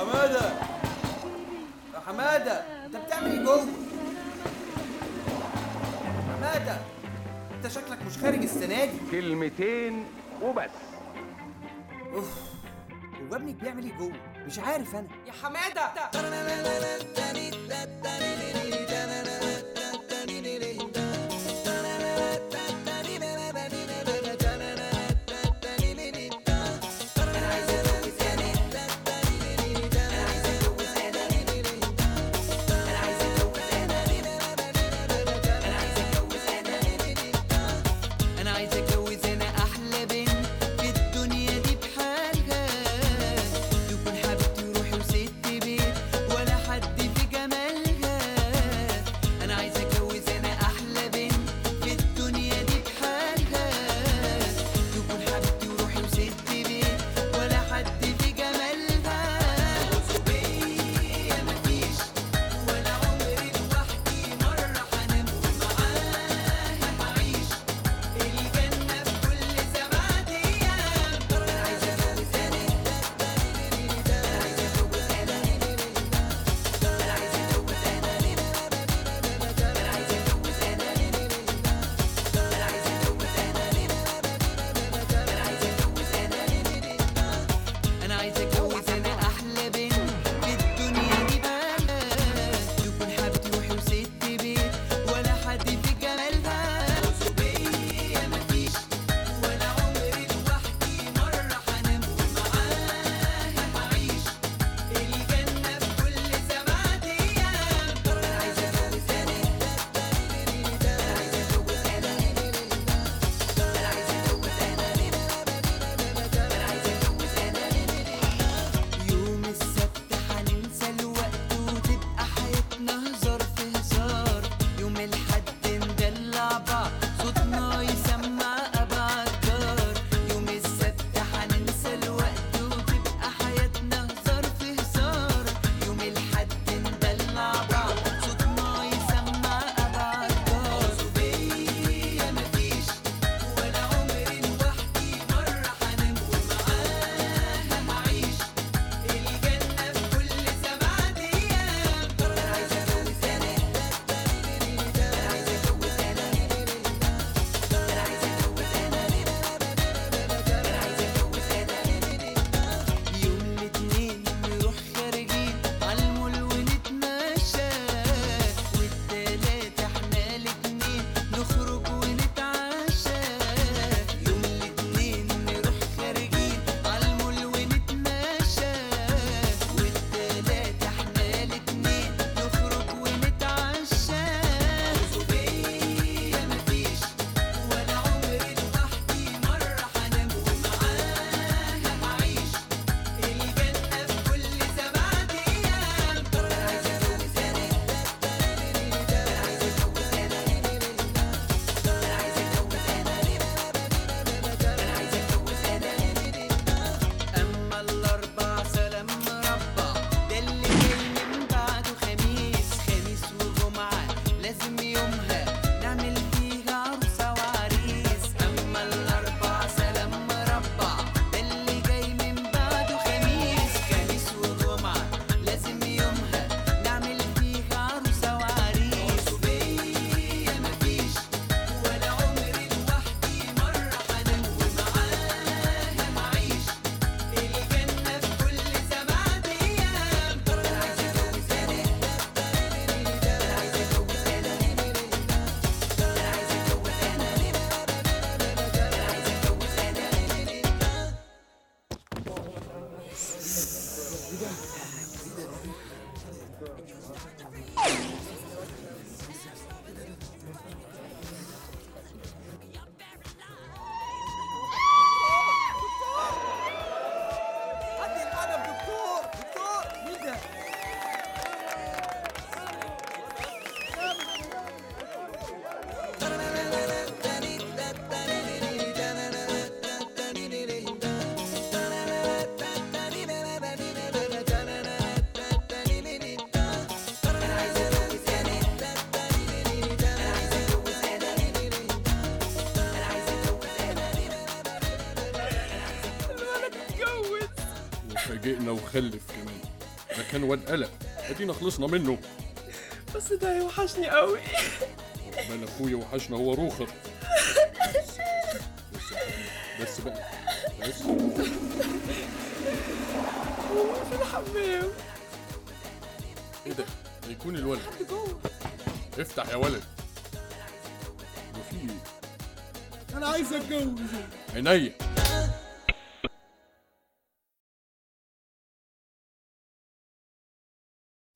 حماده يا حماده انت بتعمل ايه جوه حماده انت شكلك مش خارج السنه دي كلمتين وبس اوف هو ابنك بيعمل ايه جوه مش عارف انا يا حماده انا عايز اتجوز انا احلى بنت في الدنيا دي بحالها تكون حبيبتي وروحي وست بيت ولا حد في جمالها انا عايز اتجوز انا احلى بنت في الدنيا دي بحالها تكون حبيبتي وروحي وست بيت ولا حد في جمالها بيا مفيش ولا عمري لوحدي مرة هنام ومعاها هعيش الجنة في كل سبعة أيام أنا عايز أتجوز أنا أنا عايز أتجوز أنا أنا عايز أتجوز أنا أنا عايز أتجوز أنا أنا عايز أتجوز أنا أنا عايز أتجوز أنا أحلى بنت في الدنيا دي بقى تكون حبيبتي روحي وست بيت ولا حد في جمالها بيا مفيش ولا عمري لوحدي مرة هنام ومعاها هعيش الجنة في كل سبعة أيام أنا عايز أتجوز أنا أنا عايز أتجوز أنا أنا عايز أتجوز أنا أنا عايز أتجوز أنا يوم السبت هننسى الوقت وتبقى حياتنا هزار في هزار يوم الحد ندلع بعض صوتنا يسمع أبعد دار يوم السبت هننسى الوقت وتبقى حياتنا هزار في هزار يوم الحد ندلع بعض صوتنا يسمع أبعد دار بيا مفيش ولا عمري لوحدي مرة هنام ومعاها هعيش الجنة في كل سبعة أيام أنا عايز أتجوز أنا أنا عايز أتجوز أنا أنا عايز أتجوز أنا أنا عايز أتجوز أنا يوم الاتنين نروح خارجين عالمول ونتمشى والتلاتة احنا الاتنين نخرج ونتعشى يوم الاتنين نروح خارجين عالمول ونتمشى والتلاتة احنا الاتنين نخرج ونتعشى بيا مفيش ولا عمري لوحدي مرة هنام ومعاها هعيش الجنة في كل سبعة أيام أنا عايز أتجوز أنا أنا عايز أتجوز أنا أنا عايز أتجوز أنا أنا عايز أتجوز أنا أما الأربع سلام مربع ده اللي جاي من بعده خميس خميس وجمعة لازم يومها نعمل فيها عروسة وعريس أما الأربع سلام مربع ده اللي جاي من بعده خميس خميس وجمعة لازم يومها نعمل فيها عروسة وعريس بيا مفيش ولا عمري لوحدي مرة هنام ومعاها هعيش الجنة في كل سبعة أيام أنا عايز أتجوز أنا أنا عايز أتجوز أنا أنا عايز أتجوز أنا أنا عايز أتجوز أنا عندي القلم دكتور دكتور مين ده وفاجئنا وخلف كمان ده كان واد قلق ادينا خلصنا منه بس ده يوحشني قوي عقبال اخويا وحشنا هو روخر بس بقى بس في الحمام ايه ده ده يكون الولد جوه افتح يا ولد وفي ايه انا عايز اتجوز عينيا